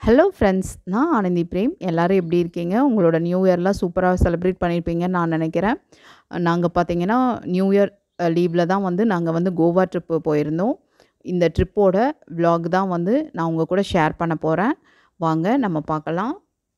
hello friends நான் Anandhi frame எல்லாரும் எப்படி இருக்கீங்க உங்களோட நியூ இயர்லாம் சூப்பராக செலிப்ரேட் பண்ணியிருப்பீங்கன்னு நான் நினைக்கிறேன் நாங்கள் பார்த்தீங்கன்னா நியூ இயர் லீவில் தான் வந்து நாங்கள் வந்து கோவா ட்ரிப்பு போயிருந்தோம் இந்த ட்ரிப்போட vlog தான் வந்து நான் உங்கள் கூட ஷேர் பண்ண போகிறேன் வாங்க நம்ம பார்க்கலாம்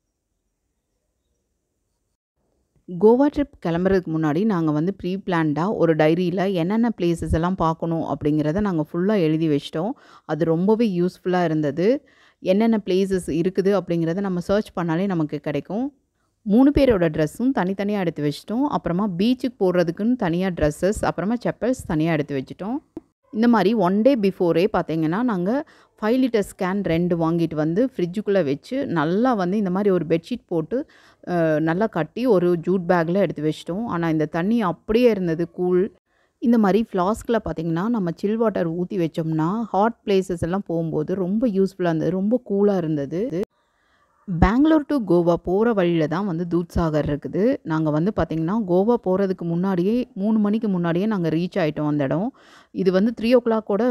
கோவா ட்ரிப் கிளம்புறதுக்கு முன்னாடி நாங்கள் வந்து ப்ரீ பிளான்டாக ஒரு டைரியில் என்னென்ன பிளேசஸ் எல்லாம் பார்க்கணும் அப்படிங்கிறத நாங்கள் ஃபுல்லாக எழுதி வச்சிட்டோம் அது ரொம்பவே யூஸ்ஃபுல்லாக இருந்தது என்னென்ன பிளேசஸ் இருக்குது அப்படிங்கிறத நம்ம சர்ச் பண்ணாலே நமக்கு கிடைக்கும் மூணு பேரோட ட்ரெஸ்ஸும் தனித்தனியாக எடுத்து வச்சிட்டோம் அப்புறமா பீச்சுக்கு போடுறதுக்குன்னு தனியாக ட்ரெஸ்ஸஸ் அப்புறமா செப்பல்ஸ் தனியாக எடுத்து வச்சிட்டோம் இந்த மாதிரி ஒன் டே பிஃபோரே பார்த்தீங்கன்னா நாங்கள் ஃபைவ் லிட்டர் ஸ்கேன் ரெண்டு வாங்கிட்டு வந்து ஃப்ரிட்ஜுக்குள்ளே வச்சு நல்லா வந்து இந்த மாதிரி ஒரு பெட்ஷீட் போட்டு அஹ், நல்லா கட்டி ஒரு ஜூட் பேக்கில் எடுத்து வச்சிட்டோம் ஆனால் இந்த தண்ணி அப்படியே இருந்தது கூல் இந்த மாதிரி ஃப்ளாஸ்கில் பார்த்தீங்கன்னா நம்ம சில் வாட்டர் ஊற்றி வச்சோம்னா ஹாட் பிளேசஸ் எல்லாம் போகும்போது ரொம்ப யூஸ்ஃபுல்லாக இருந்தது ரொம்ப கூலாக இருந்தது பெங்களூர் டு கோவா போகிற வழியில் தான் வந்து தூத்சாகர் இருக்குது நாங்கள் வந்து பார்த்திங்கன்னா கோவா போகிறதுக்கு முன்னாடியே மூணு மணிக்கு முன்னாடியே நாங்கள் ரீச் ஆகிட்டோம் அந்த இடம் இது வந்து த்ரீ ஓ கிளாக்கோட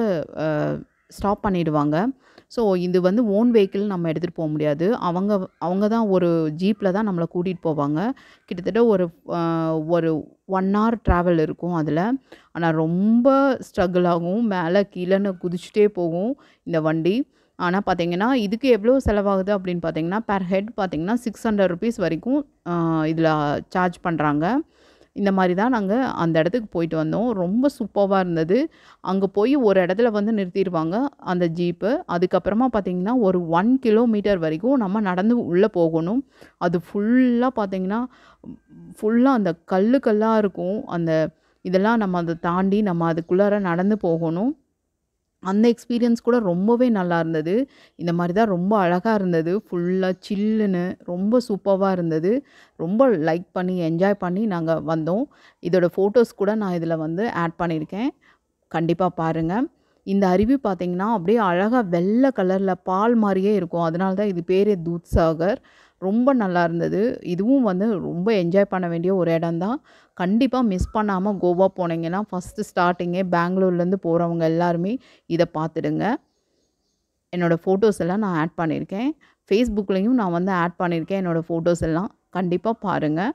ஸ்டாப் பண்ணிடுவாங்க ஸோ இது வந்து ஓன் வெஹிக்கிள் நம்ம எடுத்துகிட்டு போக முடியாது அவங்க அவங்க தான் ஒரு ஜீப்பில் தான் நம்மளை கூட்டிகிட்டு போவாங்க கிட்டத்தட்ட ஒரு அஹ், ஒரு ஒன் hour ட்ராவல் இருக்கும் அதில் ஆனால் ரொம்ப ஸ்ட்ரகிள் ஆகும் மேலே கீழேன்னு குதிச்சுட்டே போகும் இந்த வண்டி ஆனால் பார்த்தீங்கன்னா இதுக்கு எவ்வளோ செலவாகுது அப்படின்னு பார்த்தீங்கன்னா பெர் ஹெட் பார்த்தீங்கன்னா சிக்ஸ் ஹண்ட்ரட் ருபீஸ் வரைக்கும் இதில் சார்ஜ் பண்ணுறாங்க இந்த மாதிரி தான் நாங்கள் அந்த இடத்துக்கு போயிட்டு வந்தோம் ரொம்ப சூப்பராக இருந்தது அங்கே போய் ஒரு இடத்துல வந்து நிறுத்திடுவாங்க அந்த ஜீப்பு அதுக்கப்புறமா பார்த்தீங்கன்னா ஒரு ஒன் கிலோமீட்டர் வரைக்கும் நம்ம நடந்து உள்ளே போகணும் அது ஃபுல்லாக பார்த்தீங்கன்னா ஃபுல்லாக அந்த கல்லு கல்லாக இருக்கும் அந்த இதெல்லாம் நம்ம அதை தாண்டி நம்ம அதுக்குள்ளார நடந்து போகணும் அந்த எக்ஸ்பீரியன்ஸ் கூட ரொம்பவே நல்லா இருந்தது இந்த மாதிரி தான் ரொம்ப அழகாக இருந்தது ஃபுல்லாக சில்லுன்னு ரொம்ப சூப்பராக இருந்தது ரொம்ப லைக் பண்ணி என்ஜாய் பண்ணி நாங்கள் வந்தோம் இதோட ஃபோட்டோஸ் கூட நான் இதில் வந்து ஆட் பண்ணியிருக்கேன் கண்டிப்பாக பாருங்கள் இந்த அருவி பார்த்தீங்கன்னா அப்படியே அழகாக வெள்ளை கலரில் பால் மாதிரியே இருக்கும் அதனால தான் இது பேரே தூத்சாகர் ரொம்ப நல்லா இருந்தது இதுவும் வந்து ரொம்ப என்ஜாய் பண்ண வேண்டிய ஒரு இடம் தான் கண்டிப்பாக மிஸ் பண்ணாமல் கோவா போனீங்கன்னா ஃபஸ்ட்டு ஸ்டார்டிங்கே பெங்களூர்லேருந்து போகிறவங்க எல்லாருமே இதை பார்த்துடுங்க என்னோடய ஃபோட்டோஸ் எல்லாம் நான் ஆட் பண்ணியிருக்கேன் ஃபேஸ்புக்லேயும் நான் வந்து ஆட் பண்ணியிருக்கேன் என்னோடய ஃபோட்டோஸ் எல்லாம் கண்டிப்பாக பாருங்கள்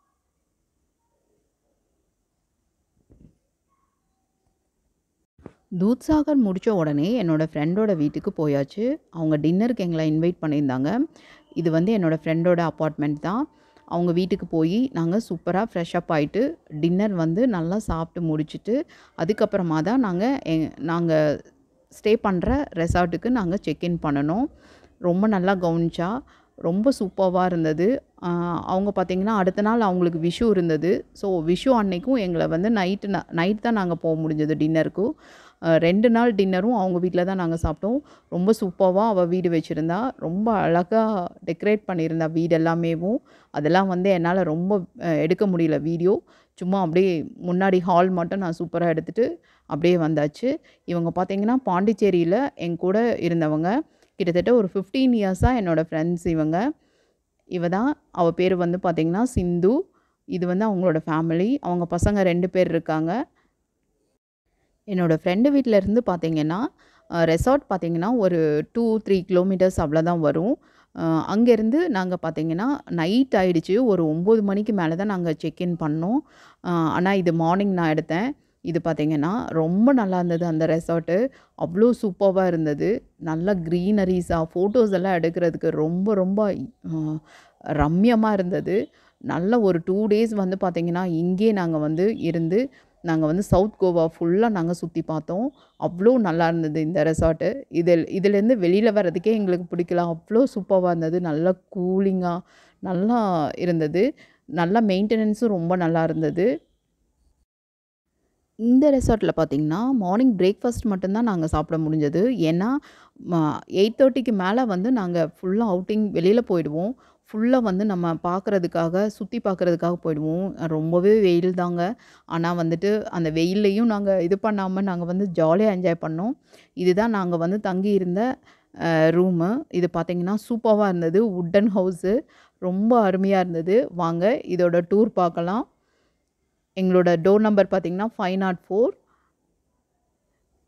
தூத்சாகர் முடித்த உடனே என்னோடய ஃப்ரெண்டோட வீட்டுக்கு போயாச்சு அவங்க டின்னருக்கு எங்களை இன்வைட் பண்ணியிருந்தாங்க இது வந்து என்னோடய ஃப்ரெண்டோட அப்பார்ட்மெண்ட் தான் அவங்க வீட்டுக்கு போய் நாங்கள் சூப்பராக ஃப்ரெஷ்அப் ஆகிட்டு டின்னர் வந்து நல்லா சாப்பிட்டு முடிச்சிட்டு அதுக்கப்புறமா தான் நாங்கள் நாங்கள் ஸ்டே பண்ணுற ரெசார்ட்டுக்கு நாங்கள் செக்இன் பண்ணணும் ரொம்ப நல்லா கவனிச்சா ரொம்ப சூப்பராக இருந்தது ஆஹ் அவங்க பார்த்திங்கன்னா அடுத்த நாள் அவங்களுக்கு விஷு இருந்தது ஸோ விஷு அன்னைக்கும் எங்களை வந்து நைட்டு நைட் தான் நாங்கள் போக முடிஞ்சது டின்னருக்கு ரெண்டு நாள் டின்னரும் அவங்க வீட்டில் தான் நாங்கள் சாப்பிட்டோம் ரொம்ப சூப்பராக அவள் வீடு வச்சுருந்தா ரொம்ப அழகாக டெக்கரேட் பண்ணியிருந்தா வீடு எல்லாமேவும் அதெல்லாம் வந்து என்னால் ரொம்ப அஹ், எடுக்க முடியல வீடியோ சும்மா அப்படியே முன்னாடி ஹால் மட்டும் நான் சூப்பராக எடுத்துகிட்டு அப்படியே வந்தாச்சு இவங்க பார்த்தீங்கன்னா பாண்டிச்சேரியில் என் கூட இருந்தவங்க கிட்டத்தட்ட ஒரு ஃபிஃப்டீன் இயர்ஸாக என்னோடய ஃப்ரெண்ட்ஸ் இவங்க இவ தான் அவள் பேர் வந்து பார்த்திங்கன்னா சிந்து இது வந்து அவங்களோட ஃபேமிலி அவங்க பசங்க ரெண்டு பேர் இருக்காங்க என்னோடய ஃப்ரெண்டு வீட்டில் இருந்து பார்த்தீங்கன்னா ரெசார்ட் பார்த்தீங்கன்னா ஒரு டூ த்ரீ கிலோமீட்டர்ஸ் அவ்வளோதான் வரும் அங்கேருந்து நாங்கள் பார்த்தீங்கன்னா நைட் ஆயிடுச்சு ஒரு ஒம்பது மணிக்கு மேலே தான் நாங்கள் செக்இன் பண்ணோம் ஆனால் இது மார்னிங் நான் எடுத்தேன் இது பார்த்தீங்கன்னா ரொம்ப நல்லா இருந்தது அந்த ரெசார்ட்டு அவ்வளோ சூப்பராக இருந்தது நல்ல க்ரீனரிஸாக ஃபோட்டோஸ் எல்லாம் எடுக்கிறதுக்கு ரொம்ப ரொம்ப அஹ், ரம்யமாக இருந்தது நல்ல ஒரு டூ டேஸ் வந்து பார்த்திங்கன்னா இங்கே நாங்கள் வந்து இருந்து நாங்கள் வந்து சவுத் கோவா ஃபுல்லாக நாங்கள் சுற்றி பார்த்தோம் அவ்வளோ நல்லா இருந்தது இந்த ரெசார்ட்டு இதில் இதுலேருந்து வெளியில் வர்றதுக்கே எங்களுக்கு பிடிக்கல அவ்வளோ சூப்பராக இருந்தது நல்லா கூலிங்காக நல்லா இருந்தது நல்லா மெயின்டெனன்ஸும் ரொம்ப நல்லா இருந்தது இந்த ரெசார்ட்டில் பார்த்தீங்கன்னா மார்னிங் பிரேக்ஃபாஸ்ட் மட்டும்தான் நாங்கள் சாப்பிட முடிஞ்சது ஏன்னா எயிட் தேர்ட்டிக்கு மேலே வந்து நாங்கள் ஃபுல்லாக அவுட்டிங் வெளியில் போயிடுவோம் ஃபுல்லாக வந்து நம்ம பார்க்குறதுக்காக சுற்றி பார்க்குறதுக்காக போயிடுவோம் ரொம்பவே வெயில் தாங்க ஆனால் வந்துட்டு அந்த வெயில்லையும் நாங்கள் இது பண்ணாமல் நாங்கள் வந்து ஜாலியாக என்ஜாய் பண்ணோம் இதுதான் நாங்கள் வந்து தங்கி இருந்த ரூமு இது பார்த்திங்கன்னா சூப்பராக இருந்தது உட்டன் ஹவுஸு ரொம்ப அருமையாக இருந்தது வாங்க இதோட டூர் பார்க்கலாம் எங்களோட டோர் நம்பர் பார்த்திங்கன்னா ஃபைவ் நாட் ஃபோர்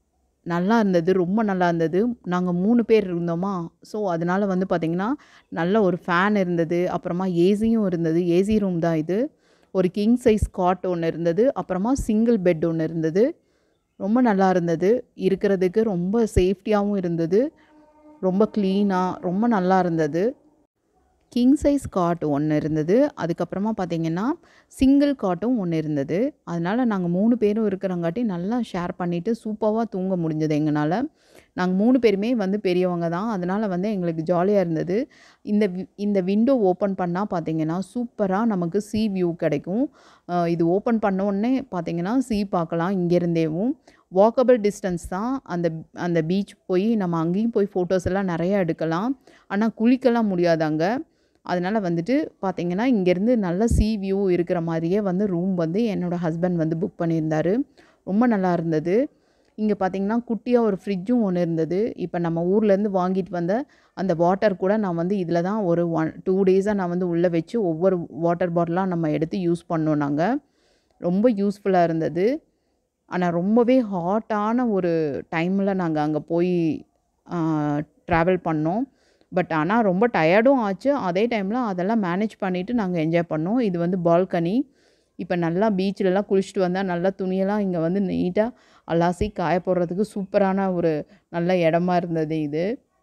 நல்லா இருந்தது ரொம்ப நல்லா இருந்தது நாங்கள் மூணு பேர் இருந்தோமா ஸோ அதனால் வந்து பார்த்திங்கன்னா நல்ல ஒரு ஃபேன் இருந்தது அப்புறமா ஏசியும் இருந்தது ஏசி ரூம் தான் இது ஒரு கிங் சைஸ் காட் ஒன்று இருந்தது அப்புறமா சிங்கிள் பெட் ஒன்று இருந்தது ரொம்ப நல்லா இருந்தது இருக்கிறதுக்கு ரொம்ப சேஃப்டியாகவும் இருந்தது ரொம்ப க்ளீனாக ரொம்ப நல்லா இருந்தது கிங் சைஸ் காட் ஒன்று இருந்தது அதுக்கப்புறமா பார்த்தீங்கன்னா சிங்கிள் காட்டும் ஒன்று இருந்தது அதனால் நாங்கள் மூணு பேரும் இருக்கிறங்காட்டி நல்லா ஷேர் பண்ணிவிட்டு சூப்பராக தூங்க முடிஞ்சது எங்களால் நாங்கள் மூணு பேருமே வந்து பெரியவங்க தான் அதனால் வந்து எங்களுக்கு ஜாலியாக இருந்தது இந்த வி- இந்த விண்டோ ஓப்பன் பண்ணால் பார்த்தீங்கன்னா சூப்பராக நமக்கு சி வியூ கிடைக்கும் அஹ் இது ஓப்பன் பண்ண உடனே பார்த்தீங்கன்னா சி பார்க்கலாம் இங்கேருந்தேவும் வாக்கபிள் டிஸ்டன்ஸ் தான் அந்த அந்த பீச் போய் நம்ம அங்கேயும் போய் ஃபோட்டோஸ் எல்லாம் நிறைய எடுக்கலாம் ஆனால் குளிக்கலாம் முடியாது அங்கே அதனால் வந்துட்டு பார்த்தீங்கன்னா இங்கேருந்து நல்ல சி வியூ இருக்கிற மாதிரியே வந்து ரூம் வந்து என்னோடய ஹஸ்பண்ட் வந்து புக் பண்ணியிருந்தாரு ரொம்ப நல்லா இருந்தது இங்கே பார்த்தீங்கன்னா குட்டியாக ஒரு ஃப்ரிட்ஜும் ஒன்று இருந்தது இப்போ நம்ம ஊர்லேருந்து வாங்கிட்டு வந்த அந்த வாட்டர் கூட நான் வந்து இதில் தான் ஒரு ஒன் டூ டேஸாக நான் வந்து உள்ளே வச்சு ஒவ்வொரு வாட்டர் பாட்டிலாக நம்ம எடுத்து யூஸ் பண்ணோம் நாங்கள் ரொம்ப யூஸ்ஃபுல்லாக இருந்தது ஆனால் ரொம்பவே ஹாட்டான ஒரு டைமில் நாங்கள் அங்கே போய் ட்ராவல் பண்ணோம் பட் ஆனால் ரொம்ப டயர்டும் ஆச்சு அதே டைமில் அதெல்லாம் மேனேஜ் பண்ணிவிட்டு நாங்கள் என்ஜாய் பண்ணோம் இது வந்து பால்கனி இப்போ நல்லா பீச்சிலலாம் குளிச்சுட்டு வந்தால் நல்லா துணியெல்லாம் இங்கே வந்து நீட்டாக அலாசி காய போடுறதுக்கு சூப்பரான ஒரு நல்ல இடமா இருந்தது இது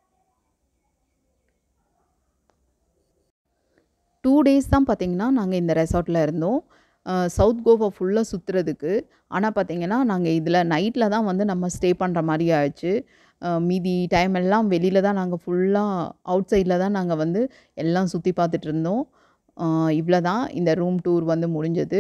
டூ டேஸ் தான் பார்த்தீங்கன்னா நாங்கள் இந்த ரெசார்ட்டில் இருந்தோம் சவுத் கோவா ஃபுல்லாக சுற்றுறதுக்கு ஆனால் பார்த்தீங்கன்னா நாங்கள் இதில் நைட்டில் தான் வந்து நம்ம ஸ்டே பண்ணுற மாதிரி ஆயிடுச்சு அஹ் மீதி டைம் எல்லாம் வெளியில் தான் நாங்கள் ஃபுல்லாக அவுட் சைடில் தான் நாங்கள் வந்து எல்லாம் சுற்றி பார்த்துட்டு இருந்தோம் இவ்வளோ தான் இந்த ரூம் டூர் வந்து முடிஞ்சது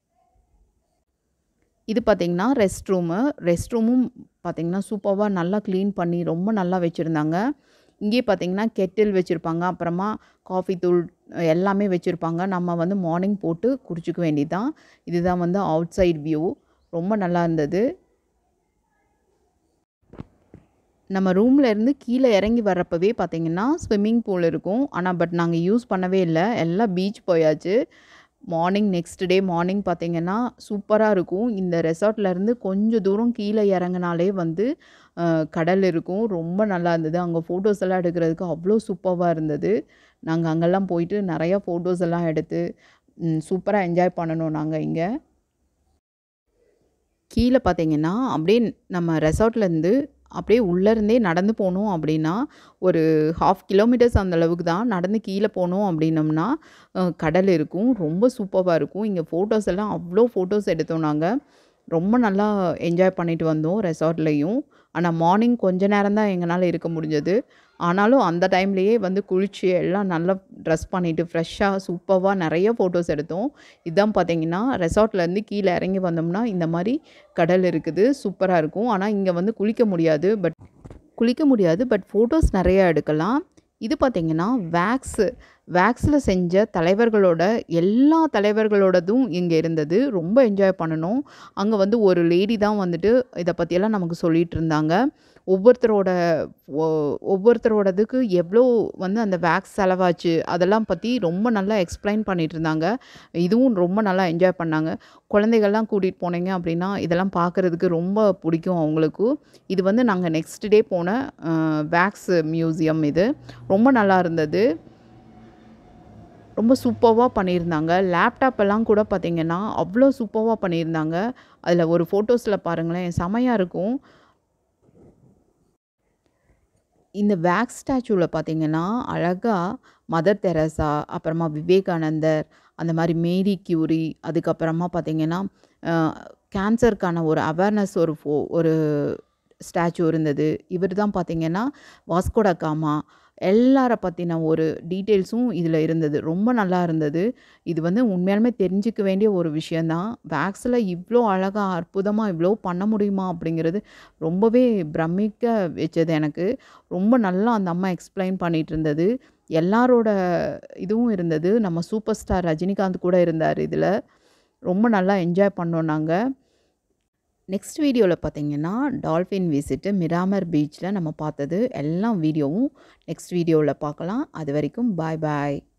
இது பார்த்திங்கன்னா ரெஸ்ட் ரூமு ரெஸ்ட் ரூமும் பார்த்திங்கன்னா சூப்பராக நல்லா க்ளீன் பண்ணி ரொம்ப நல்லா வச்சுருந்தாங்க இங்கேயே பார்த்திங்கன்னா கெட்டில் வச்சுருப்பாங்க அப்புறமா காஃபி தூள் எல்லாமே வச்சுருப்பாங்க நம்ம வந்து மார்னிங் போட்டு குடிச்சிக்க வேண்டியதுதான் இதுதான் வந்து அவுட் சைட் வியூ ரொம்ப நல்லா இருந்தது நம்ம ரூம்ல இருந்து கீழே இறங்கி வர்றப்பவே பார்த்தீங்கன்னா ஸ்விம்மிங் பூல் இருக்கும் ஆனால் பட் நாங்கள் யூஸ் பண்ணவே இல்லை எல்லாம் பீச் போயாச்சு மார்னிங் நெக்ஸ்ட் டே மார்னிங் பார்த்தீங்கன்னா சூப்பராக இருக்கும் இந்த resort-ல இருந்து கொஞ்சம் தூரம் கீழே இறங்குனாலே வந்து அஹ், கடல் இருக்கும் ரொம்ப நல்லா இருந்தது அங்கே ஃபோட்டோஸ் எல்லாம் எடுக்கிறதுக்கு அவ்வளோ சூப்பராக இருந்தது நாங்கள் அங்கெல்லாம் போயிட்டு நிறையா ஃபோட்டோஸ் எல்லாம் எடுத்து சூப்பராக என்ஜாய் பண்ணணும் நாங்கள் இங்கே கீழே பார்த்தீங்கன்னா அப்படியே நம்ம ரெசார்ட்லேருந்து அப்படியே உள்ளேருந்தே நடந்து போனோம் அப்படின்னா ஒரு ஹாஃப் கிலோமீட்டர்ஸ் அந்த அளவுக்கு தான் நடந்து கீழே போனோம் அப்படின்னம்னா அஹ், கடல் இருக்கும் ரொம்ப சூப்பராக இருக்கும் இங்கே ஃபோட்டோஸ் எல்லாம் அவ்வளோ ஃபோட்டோஸ் எடுத்தோம் நாங்கள் ரொம்ப நல்லா என்ஜாய் பண்ணிட்டு வந்தோம் ரெசார்ட்லேயும் ஆனால் மார்னிங் கொஞ்ச நேரம் தான் எங்களால் இருக்க முடிஞ்சது ஆனாலும் அந்த டைம்லேயே வந்து குளிச்சு எல்லாம் நல்லா ட்ரெஸ் பண்ணிவிட்டு ஃப்ரெஷ்ஷாக சூப்பராக நிறைய ஃபோட்டோஸ் எடுத்தோம் இதான் பார்த்தீங்கன்னா ரெசார்ட்லேருந்து கீழே இறங்கி வந்தோம்னா இந்த மாதிரி கடல் இருக்குது சூப்பராக இருக்கும் ஆனால் இங்கே வந்து குளிக்க முடியாது பட் குளிக்க முடியாது பட் ஃபோட்டோஸ் நிறைய எடுக்கலாம் இது பார்த்தீங்கன்னா வேக்ஸு வேக்ஸில் செஞ்ச தலைவர்களோட எல்லா தலைவர்களோடதும் இங்கே இருந்தது ரொம்ப என்ஜாய் பண்ணணும் அங்கே வந்து ஒரு லேடி தான் வந்துட்டு இதை பற்றியெல்லாம் நமக்கு சொல்லிட்டு இருந்தாங்க ஒவ்வொருத்தரோட ஒ- ஒவ்வொருத்தரோடதுக்கு எவ்வளோ வந்து அந்த வேக்ஸ் செலவாச்சு அதெல்லாம் பற்றி ரொம்ப நல்லா எக்ஸ்பிளைன் பண்ணிட்டு இருந்தாங்க இதுவும் ரொம்ப நல்லா என்ஜாய் பண்ணாங்க குழந்தைகள்லாம் கூட்டிகிட்டு போனீங்க அப்படின்னா இதெல்லாம் பார்க்குறதுக்கு ரொம்ப பிடிக்கும் அவங்களுக்கு இது வந்து நாங்கள் நெக்ஸ்ட் டே போன வேக்ஸ் மியூசியம் இது ரொம்ப நல்லா இருந்தது ரொம்ப சூப்பராக பண்ணியிருந்தாங்க லேப்டாப் எல்லாம் கூட பார்த்தீங்கன்னா அவ்வளோ சூப்பராக பண்ணியிருந்தாங்க அதில் ஒரு ஃபோட்டோஸில் பாருங்களேன் செமையாக இருக்கும் இந்த வேக்ஸ் ஸ்டாச்சுவில் பார்த்தீங்கன்னா அழகாக மதர் தெரசா அப்புறமா விவேகானந்தர் அந்த மாதிரி மேரி கியூரி அதுக்கப்புறமா பார்த்தீங்கன்னா கேன்சருக்கான ஒரு அவேர்னஸ் ஒரு ஃபோ ஒரு ஸ்டாச்சு இருந்தது இவர் தான் பார்த்தீங்கன்னா வாஸ்கோட காமா எல்லார பற்றின ஒரு டீட்டெயில்ஸும் இதில் இருந்தது ரொம்ப நல்லா இருந்தது இது வந்து உண்மையாலுமே தெரிஞ்சுக்க வேண்டிய ஒரு விஷயந்தான் வேக்ஸில் இவ்வளோ அழகாக அற்புதமாக இவ்வளோ பண்ண முடியுமா அப்படிங்கிறது ரொம்பவே பிரமிக்க வச்சது எனக்கு ரொம்ப நல்லா அந்த அம்மா எக்ஸ்பிளைன் பண்ணிட்டு இருந்தது எல்லாரோட இதுவும் இருந்தது நம்ம சூப்பர் ஸ்டார் ரஜினிகாந்த் கூட இருந்தார் இதில் ரொம்ப நல்லா என்ஜாய் பண்ணோம் நாங்கள் நெக்ஸ்ட் வீடியோவில் பார்த்தீங்கன்னா டால்ஃபின் விசிட்டு மிராமர் பீச்சில் நம்ம பார்த்தது எல்லாம் வீடியோவும் நெக்ஸ்ட் வீடியோவில் பார்க்கலாம் அது வரைக்கும் பாய் பாய்